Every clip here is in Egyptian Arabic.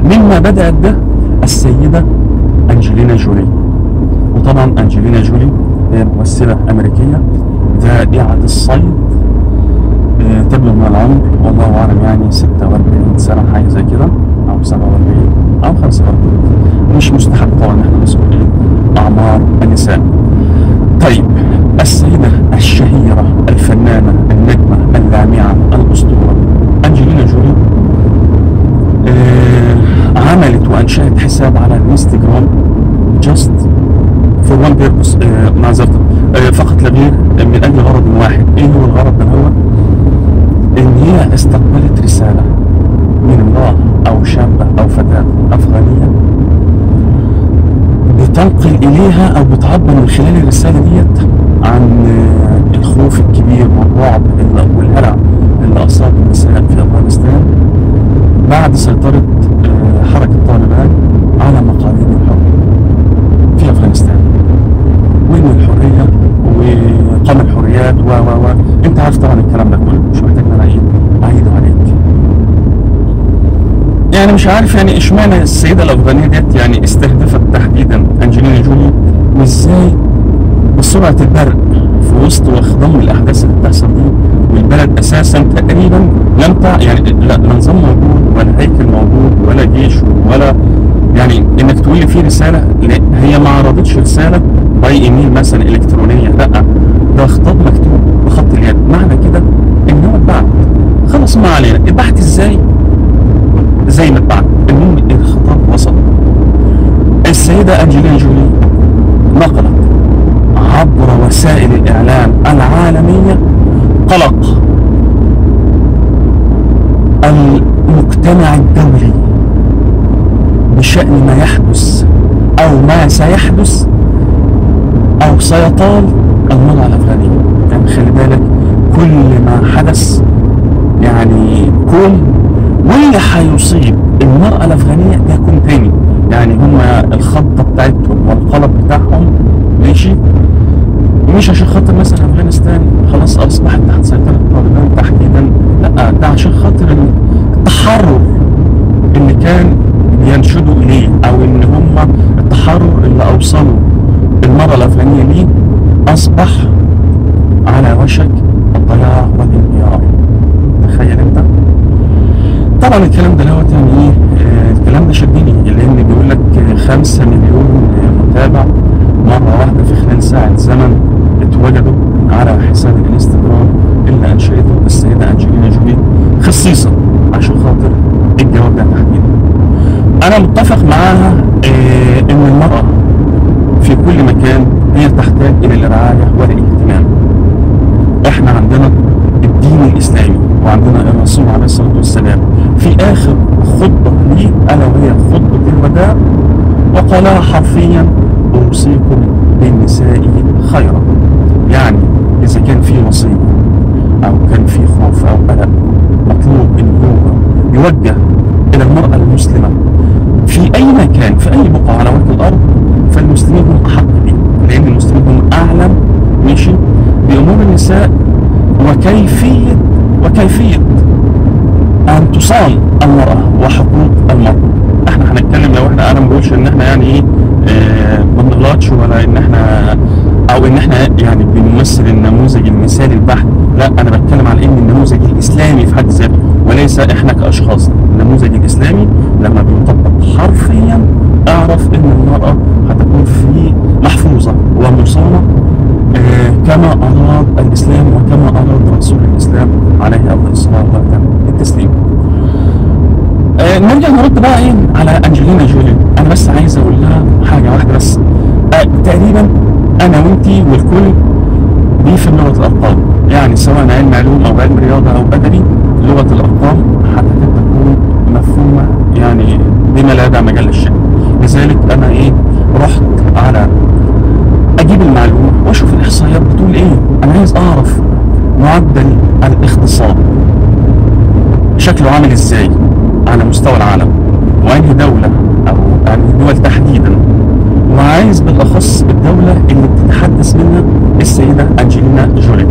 مما بدأت به السيدة أنجلينا جولي وطبعا أنجلينا جولي هي ممثلة أمريكية ذائعة الصيد آه، تبلغ من العمر والله أعلم يعني 46 سنة حاجة زي كده أو 47 أو 45 مش مستحب طبعا إن احنا نذكر إيه أعمار النساء طيب السيدة الشهيرة الفنانة النجمة اللامعة الأسطورة أنجلينا جولي آه، عملت وأنشأت حساب على الانستجرام جاست فور وان بيربس معذرة آه، فقط لا غير من أجل غرض واحد إيه هو الغرض ده هو؟ إن هي استقبلت رسالة من امرأة أو شابة أو فتاة أفغانية بتنقل إليها أو بتعبر من خلال الرسالة ديت عن آه، الخوف الكبير والرعب اللي- والهلع اللي أصاب النساء في أفغانستان بعد سيطرة آه، حركة طالبان على مقاليد الحرب في أفغانستان وإن الحرية وقمع الحريات و و و أنت عارف طبعا الكلام ده كله مش محتاج إن أنا إيه أعيده عليك يعني مش عارف يعني اشمعنى السيده الافغانيه ديت يعني استهدفت تحديدا انجلينا جولي وازاي بسرعه البرق في وسط وخضم الاحداث اللي بتحصل دي والبلد اساسا تقريبا لم تع يعني لا لا نظام موجود ولا هيكل موجود ولا جيش ولا يعني انك تقول لي في رساله لا هي ما عرضتش رساله باي ايميل مثلا الكترونيه لا ده خطاب مكتوب بخط اليد معنى كده ان هو اتبعت خلاص ما علينا اتبعت ازاي زي ما اتبعت المهم الخطاب وصل السيدة أنجلينا جولي نقلت عبر وسائل الإعلام العالمية قلق المجتمع الدولي بشأن ما يحدث أو ما سيحدث أو سيطال المرأة الأفغانية يعني خلي بالك كل ما حدث يعني كون واللي هيصيب المرأة الأفغانية ده كون تاني يعني هم الخطة بتاعتهم والقلب بتاعهم ماشي مش عشان خاطر مثلا أفغانستان خلاص أصبحت تحت سيطرة طالبان تحديدا لا ده عشان خاطر التحرر اللي كان بينشدوا إليه أو إن هم التحرر اللي أوصلوا المرأة الأفغانية ليه أصبح على وشك الضياع والانهيار تخيل أنت طبعا الكلام ده دوت يعني ايه آه، الكلام ده شدني لان بيقول لك آه، خمسة مليون آه، متابع مرة واحدة في خلال ساعة زمن اتوجدوا على حساب الانستجرام اللي انشأته السيدة انجلينا جولي خصيصا عشان خاطر الجواب ده تحديدا انا متفق معاها آه، ان المرأة في كل مكان هي تحتاج الى الرعاية والاهتمام احنا عندنا الدين الاسلامي وعندنا الرسول عليه الصلاه والسلام في اخر خطبه ليه الا وهي خطبه الوداع وقالها حرفيا اوصيكم بالنساء خيرا يعني اذا كان في وصيه او كان في خوف او قلق مطلوب ان هو يوجه الى المراه المسلمه في اي مكان في اي بقعه على وجه الارض فالمسلمين هم احق به لان المسلمين هم اعلم ماشي بامور النساء وكيفيه وكيفيه ان تصان المراه وحقوق المراه احنا هنتكلم لو احنا انا ما بقولش ان احنا يعني ايه آه، ما بنغلطش ولا ان احنا او ان احنا يعني بنمثل النموذج المثالي البحت لا انا بتكلم عن ان النموذج الاسلامي في حد ذاته وليس احنا كاشخاص النموذج الاسلامي لما بيطبق حرفيا اعرف ان المراه هتكون في محفوظه ومصانه آه، كما اراد الاسلام وكما اراد رسول الاسلام عليه افضل الصلاه والسلام التسليم آه، نرجع نرد بقى ايه على انجلينا جولي انا بس عايز اقول لها حاجه واحده بس آه، تقريبا انا وانتي والكل بيفهم لغه الارقام يعني سواء علم علوم او علم رياضه او ادبي لغه الارقام هتكاد تكون مفهومه يعني بما لا يدع مجال للشك لذلك انا ايه رحت على اجيب المعلومه واشوف الاحصائيات بتقول ايه انا عايز اعرف معدل الاغتصاب شكله عامل ازاي على مستوى العالم وانهي دولة او انهي دول تحديدا وعايز بالاخص الدولة اللي بتتحدث منها السيدة انجلينا جولي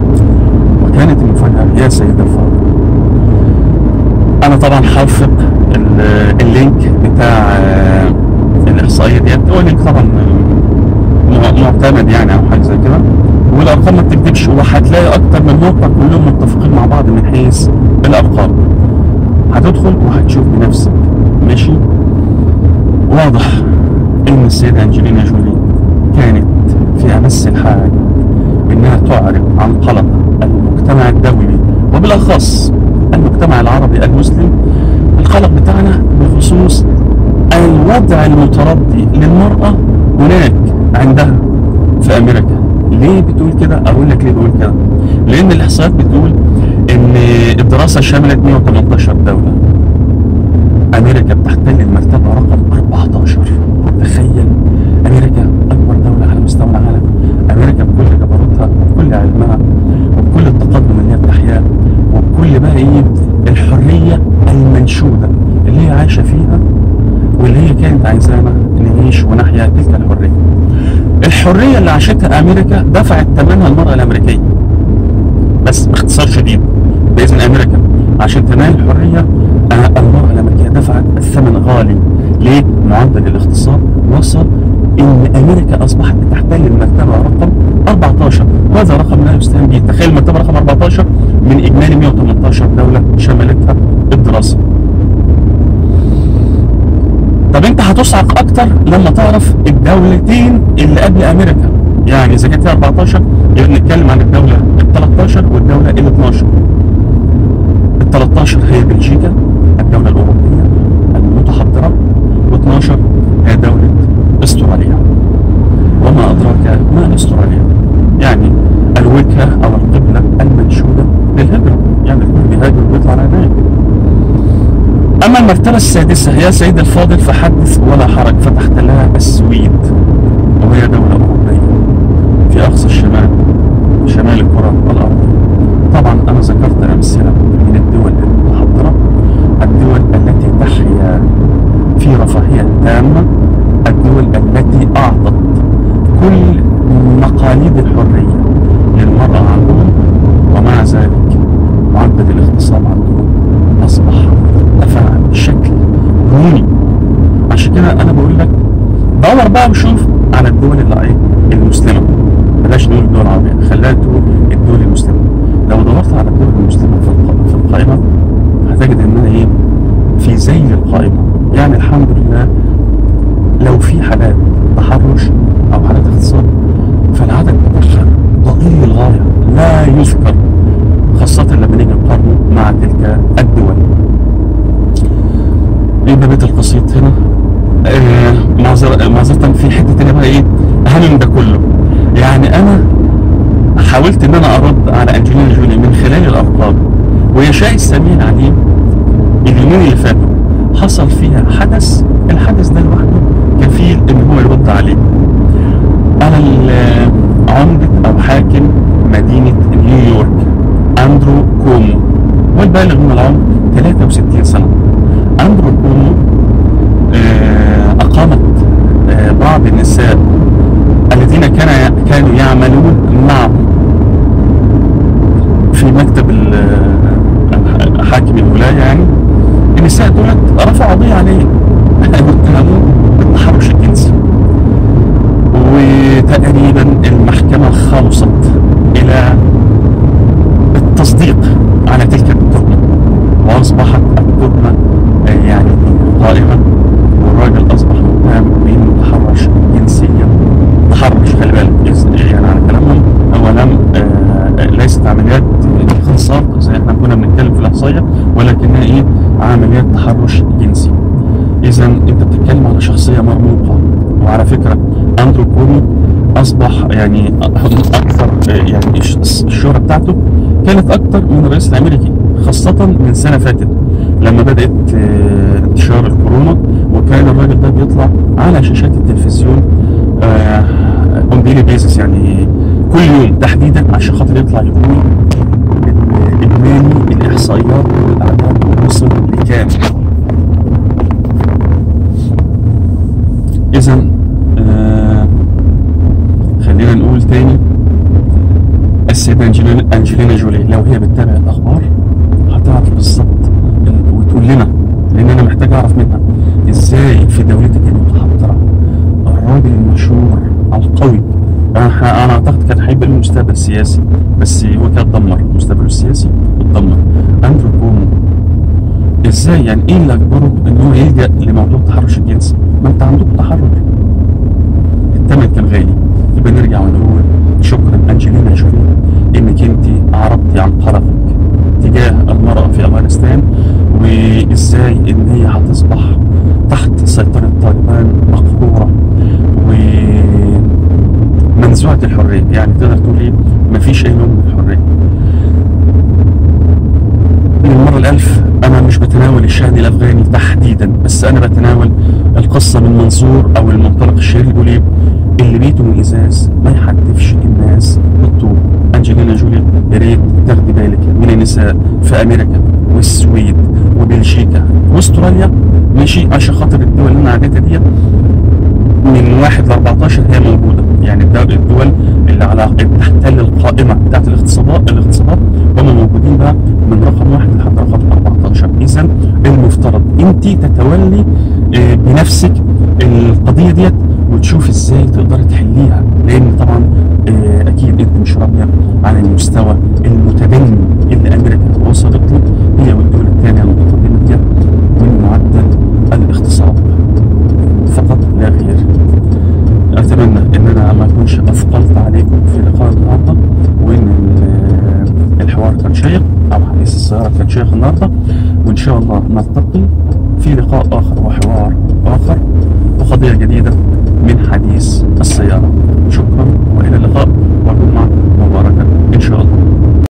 وكانت المفاجأة يا سيدة الفاضل انا طبعا حافظ ال- اللينك بتاع آه، الاحصائيه ديت هو لينك طبعا م- معتمد يعني او حاجه زي كده والارقام ما بتكذبش وهتلاقي اكتر من موقع كلهم متفقين مع بعض من حيث الارقام هتدخل وهتشوف بنفسك ماشي واضح ان السيده انجلينا جولي كانت في امس الحاجه بانها تعرب عن قلق المجتمع الدولي وبالاخص المجتمع العربي المسلم القلق بتاعنا بخصوص الوضع المتردي للمرأة هناك عندها في أمريكا ليه بتقول كده؟ أقول لك ليه بقول كده لأن الإحصائيات بتقول إن الدراسة شملت 118 دولة أمريكا بتحتل المرتبة رقم 14 تخيل أمريكا أكبر دولة على مستوى العالم أمريكا بكل جبروتها وبكل علمها وبكل التقدم اللي هي بتحياه وبكل بقى إيه الحرية المنشودة اللي هي عايشة فيها واللي هي كانت عايزانا نعيش ونحيا تلك الحرية الحرية اللي عاشتها أمريكا دفعت ثمنها المرأة الأمريكية بس باختصار شديد بإذن أمريكا عشان تنال الحرية آه، المرأة الأمريكية دفعت الثمن غالي ليه؟ معدل الاقتصاد وصل إن أمريكا أصبحت بتحتل المرتبة رقم 14 وهذا رقم لا يستهان به تخيل المرتبة رقم 14 من إجمالي 118 دولة شملتها الدراسة طب انت هتصعق اكتر لما تعرف الدولتين اللي قبل امريكا يعني اذا كانت هي 14 يبقى نتكلم عن الدوله ال 13 والدوله ال 12 ال 13 هي بلجيكا الدوله الاوروبيه المتحضره و12 هي دوله استراليا وما ادراك ما استراليا يعني الوجهه او القبله المنشوده للهجره يعني الكل بيهاجر ويطلع على هناك أما المرتبة السادسة يا سيد الفاضل فحدث ولا حرج فتحتلها السويد وهي دولة أوروبية في أقصى الشمال شمال الكرة الأرضية طبعا أنا ذكرت أمثلة من الدول المتحضرة الدول التي تحيا في رفاهية تامة الدول التي أعطت كل مقاليد الحرية للمرأة عندهم ومع ذلك معدل الاغتصاب عندهم أصبح ارتفع بشكل هولي عشان كده أنا بقول لك دور بقى وشوف على الدول اللي ايه المسلمة بلاش نقول الدول العربية خليها تقول الدول المسلمة لو دورت على الدول المسلمة في الق- في القائمة هتجد إنها إيه في زي القائمة يعني الحمد لله لو في حالات تحرش أو حالات اغتصاب فالعدد بتاعها ضئيل للغاية لا يذكر خاصة لما نيجي نقارنه مع تلك الدول يبقى بيت القصيد هنا آه، معذرة معذرة في حتة تانية بقى ايه أهم من ده كله يعني أنا حاولت إن أنا أرد على أنجلينا جولي من خلال الأرقام وهي شاي السمين عليه اليومين اللي فاتوا حصل فيها حدث الحدث ده لوحده كفيل إن هو يرد عليه على ال- عمدة أو حاكم مدينة نيويورك أندرو كومو والبالغ من العمر 63 سنة أندرو كومو آه، أقامت آه، بعض النساء الذين كان كانوا يعملون معه في مكتب ال- آه، حاكم الولاية يعني النساء دولت رفعوا قضية عليه واتهموه بالتحرش الجنسي وتقريبا المحكمة خلصت إلى التصديق على تلك التهمة وأصبحت التهمة آه، يعني قائمة والراجل أصبح متهم بأنه تحرش جنسيا تحرش خلي بالك إذ- يعني على كلامهم هو لم آه، ليست عمليات اغتصاب زي احنا كنا بنتكلم في الإحصائية ولكنها إيه عمليات تحرش جنسي إذا أنت بتتكلم على شخصية مرموقة وعلى فكرة أندرو كومو أصبح يعني أكثر آه، يعني الش- الشهرة بتاعته كانت أكثر من الرئيس الأمريكي خاصة من سنة فاتت لما بدأت آه، انتشار الكورونا وكان الراجل ده بيطلع على شاشات التلفزيون اون ديلي بيزس يعني كل يوم تحديدا عشان خاطر يطلع يقول ال- اجمالي الاحصائيات والاعداد وصل لكام اذا آه خلينا نقول تاني السيدة أنجلينا, أنجلينا جولي لو هي بتتابع الأخبار هتعرف بالظبط ال- وتقول لنا لأن أنا محتاج اعتقد كان هيبقى له مستقبل سياسي بس هو كان اتدمر مستقبله السياسي اتدمر اندرو كومو ازاي يعني ايه اللي اجبره ان هو يلجا لموضوع التحرش الجنسي ما انت عندك تحرر الثمن كان غالي يبقى نرجع ونقول شكرا انجلينا جولي انك انت عرضتي عن قلقك تجاه المرأة في افغانستان وازاي ان هي هتصبح تحت سيطرة طالبان مقهورة ومنزوعة الحرية يعني تقدر تقول ايه مفيش اي نوع من الحرية للمرة الألف أنا مش بتناول الشاهد الأفغاني تحديدا بس أنا بتناول القصة من منظور أو المنطلق الشهير بيقول إيه اللي بيته من إزاز ما يحدفش الناس بالطوب أنجلينا جولي يا ريت تاخدي بالك من النساء في أمريكا والسويد وبلجيكا واستراليا ماشي عشان خاطر الدول اللي أنا عديتها ديت من واحد ل 14 هي موجودة يعني الدول الدول اللي على تحتل القائمة بتاعت الاغتصابات الاغتصابات هم موجودين بقى من رقم واحد لحد رقم 14 إذا المفترض أنت تتولي آه، بنفسك القضية ديت وتشوف ازاي تقدري تحليها لان طبعا آه، اكيد انت مش راضيه عن المستوى المتدني اللي امريكا وصلت له هي والدول الثانيه المتقدمه ديت من معدل الاغتصاب فقط لا غير اتمنى ان انا ما اكونش اثقلت عليكم في لقاء النهارده وان ال- الحوار كان شيق او حديث السياره كان شيق النهارده وان شاء الله نلتقي في لقاء اخر وحوار اخر وقضيه جديده من حديث السياره شكرا والى اللقاء واكون معكم